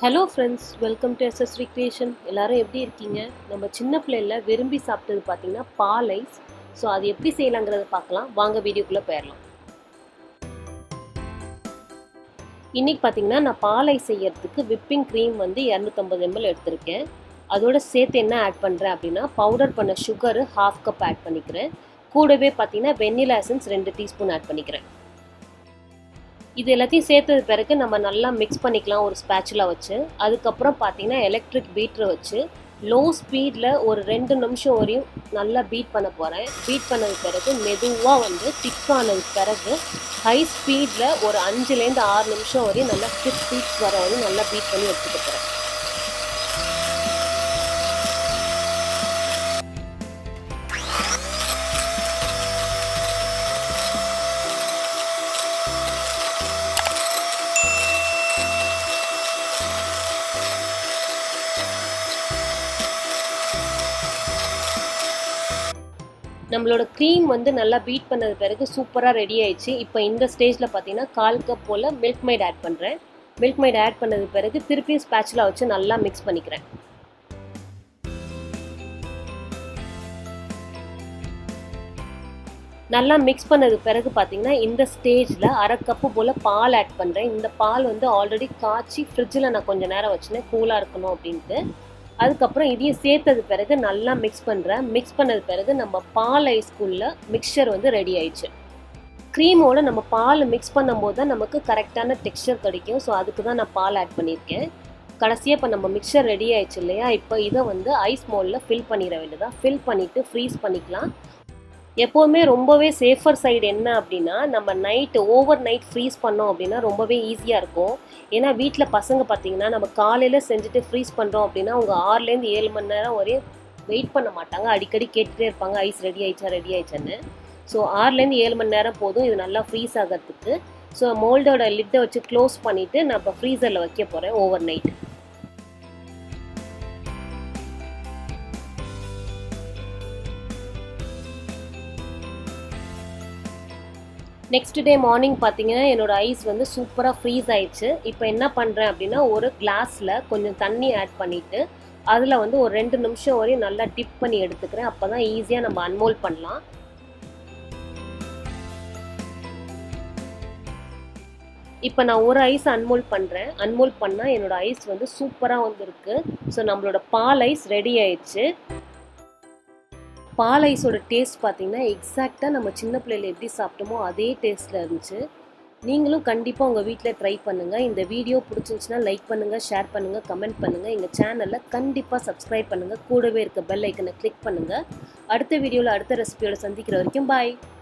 hello friends welcome to SS creation எல்லாரும் எப்படி இருக்கீங்க நம்ம சின்ன பிள்ளைல விரும்பி சாப்பிட்டது பார்த்தீங்கன்னா பால் ஐஸ் ஸோ அது எப்படி செய்யலாங்கிறத பார்க்கலாம் வாங்க வீடியோக்குள்ளே போயிடலாம் இன்றைக்கி பார்த்தீங்கன்னா நான் பால் ஐஸ் செய்யறதுக்கு விப்பிங் க்ரீம் வந்து இரநூத்தம்பது எம்எல் எடுத்திருக்கேன் அதோட சேர்த்து என்ன ஆட் பண்ணுறேன் அப்படின்னா பவுடர் பண்ண சுகரு ஹாஃப் கப் ஆட் பண்ணிக்கிறேன் கூடவே பார்த்தீங்கன்னா வெண்ணிலா எசன்ஸ் ரெண்டு டீஸ்பூன் ஆட் பண்ணிக்கிறேன் இது எல்லாத்தையும் சேர்த்தது பிறகு நம்ம நல்லா மிக்ஸ் பண்ணிக்கலாம் ஒரு ஸ்பேச்சுலா வச்சு அதுக்கப்புறம் பார்த்தீங்கன்னா எலக்ட்ரிக் பீட்ரு வச்சு லோ ஸ்பீடில் ஒரு ரெண்டு நிமிஷம் வரையும் நல்லா பீட் பண்ண போகிறேன் பீட் பண்ணது பிறகு மெதுவாக வந்து திக்கானது பிறகு ஹை ஸ்பீடில் ஒரு அஞ்சுலேருந்து ஆறு நிமிஷம் வரையும் நல்லா ஸ்டிப் பீட்ஸ் வர வரையும் நல்லா பீட் பண்ணி எடுத்துக்க போகிறேன் நம்மளோட க்ரீம் வந்து நல்லா பீட் பண்ணது பிறகு சூப்பராக ரெடி ஆயிடுச்சு இப்போ இந்த ஸ்டேஜில் பார்த்தீங்கன்னா கால் கப் போல் மில்க் மைட் ஆட் பண்ணுறேன் மில்க் மைட் ஆட் பண்ணது பிறகு திருப்பியும் ஸ்பேச்சில் வச்சு நல்லா மிக்ஸ் பண்ணிக்கிறேன் நல்லா மிக்ஸ் பண்ணது பிறகு பார்த்தீங்கன்னா இந்த ஸ்டேஜில் அரை கப்பு போல் பால் ஆட் பண்ணுறேன் இந்த பால் வந்து ஆல்ரெடி காய்ச்சி ஃப்ரிட்ஜில் நான் கொஞ்சம் நேரம் வச்சுனேன் கூலாக இருக்கணும் அப்படின்ட்டு அதுக்கப்புறம் இதையும் சேர்த்தது பிறகு நல்லா மிக்ஸ் பண்ணுறேன் மிக்ஸ் பண்ணது பிறகு நம்ம பால் ஐஸ்கூலில் மிக்சர் வந்து ரெடி ஆயிடுச்சு க்ரீமோட நம்ம பால் மிக்ஸ் பண்ணும்போது தான் நமக்கு கரெக்டான டெக்ஸ்டர் கிடைக்கும் ஸோ அதுக்கு தான் நான் பால் ஆட் பண்ணியிருக்கேன் கடைசியாக இப்போ நம்ம மிக்சர் ரெடி ஆயிடுச்சு இல்லையா இப்போ இதை வந்து ஐஸ் மோலில் ஃபில் பண்ணிட வேண்டியதான் ஃபில் பண்ணிவிட்டு ஃப்ரீஸ் பண்ணிக்கலாம் எப்போவுமே ரொம்பவே சேஃபர் சைடு என்ன அப்படின்னா நம்ம நைட்டு ஓவர் நைட் ஃப்ரீஸ் பண்ணோம் அப்படின்னா ரொம்பவே ஈஸியாக இருக்கும் ஏன்னா வீட்டில் பசங்க பார்த்தீங்கன்னா நம்ம காலையில் செஞ்சுட்டு ஃப்ரீஸ் பண்ணுறோம் அப்படின்னா அவங்க ஆறுலேருந்து ஏழு மணி நேரம் வரையும் வெயிட் பண்ண மாட்டாங்க அடிக்கடி கேட்டுகிட்டே இருப்பாங்க ஐஸ் ரெடி ஆயிடுச்சா ரெடி ஆயிடுச்சான்னு ஸோ ஆறுலேருந்து ஏழு மணி நேரம் போதும் இது நல்லா ஃப்ரீஸ் ஆகிறதுக்கு ஸோ மோல்டோட லிட்டை வச்சு க்ளோஸ் பண்ணிவிட்டு நான் இப்போ ஃப்ரீசரில் வைக்க போகிறேன் overnight next day morning பார்த்தீங்கன்னா என்னோட ஐஸ் வந்து சூப்பராக ஃப்ரீஸ் ஆயிடுச்சு இப்போ என்ன பண்ணுறேன் அப்படின்னா ஒரு கிளாஸில் கொஞ்சம் தண்ணி ஆட் பண்ணிவிட்டு அதில் வந்து ஒரு ரெண்டு நிமிஷம் வரையும் நல்லா டிப் பண்ணி எடுத்துக்கிறேன் அப்போ தான் ஈஸியாக நம்ம அன்மோல் பண்ணலாம் இப்போ நான் ஒரு ஐஸ் அன்மோல் பண்ணுறேன் அன்மோல் பண்ணால் என்னோட ஐஸ் வந்து சூப்பராக வந்துருக்கு ஸோ நம்மளோட பால் ஐஸ் ரெடி ஆயிடுச்சு பால் ஐஸோட டேஸ்ட் பார்த்தீங்கன்னா எக்ஸாக்டாக நம்ம சின்ன பிள்ளைல எப்படி சாப்பிட்டோமோ அதே டேஸ்ட்டில் இருந்துச்சு நீங்களும் கண்டிப்பாக உங்கள் வீட்டில் ட்ரை பண்ணுங்கள் இந்த வீடியோ பிடிச்சிருந்துச்சுன்னா லைக் பண்ணுங்கள் ஷேர் பண்ணுங்கள் கமெண்ட் பண்ணுங்கள் எங்கள் சேனலில் கண்டிப்பாக சப்ஸ்கிரைப் பண்ணுங்கள் கூடவே இருக்க பெல் ஐக்கனை கிளிக் பண்ணுங்கள் அடுத்த வீடியோவில் அடுத்த ரெசிபியோட சந்திக்கிற வரைக்கும் பாய்